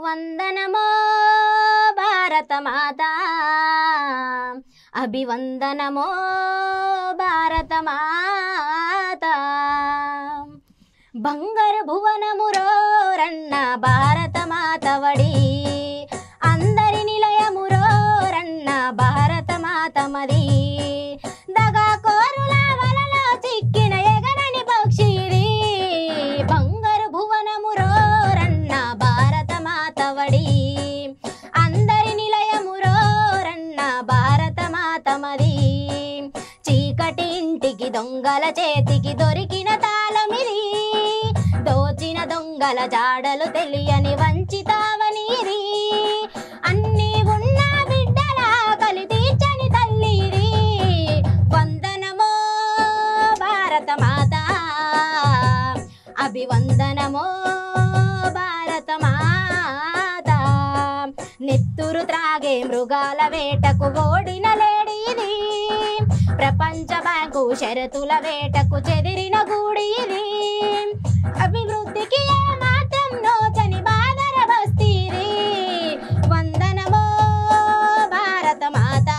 వందనమో భారత మాత అభివందనమో భారత మాత బంగారు భువనమురో రన్న భారత మాతవడి అందరి నిలయమురో రన్న భారత మాతమది దగా కోరుల వలలో చిక్కిన ఎగరని పక్షిది బంగారు భువనమురో రన్న భారత మాతవడి అందరి నిలయమురో రన్న భారత మాతమది చీకటి ఇంటికి దొంగల చేతికి దొరికిన తాళమిది దోచిన దొంగల జాడలు తెలియని వంచితావనిది అన్ని ఉన్న బిడ్డల కలి తీర్చని తల్లిది వందనమో భారత మాత అభివందనమో భారత మాత నెత్తురు త్రాగే మృగాల వేటకు ఓడిన లేడి ఇది ప్రపంచ బ్యాంకు షరతుల వేటకు చెదిరిన గూడి ఇది అభివృద్ధికి ఏ మాత్రం నోచని బాదర బస్తీది వందనమో భారత మాత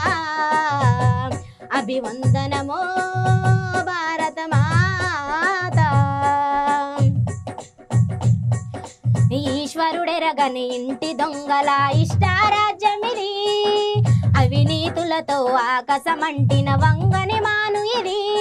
అభివందనమో భారత మాత ఈశ్వరుడెరగని ఇంటి దొంగల ఇష్టారాజ్యమిది అవినీతులతో ఆకాశమంటిన వంగని మాను ఇది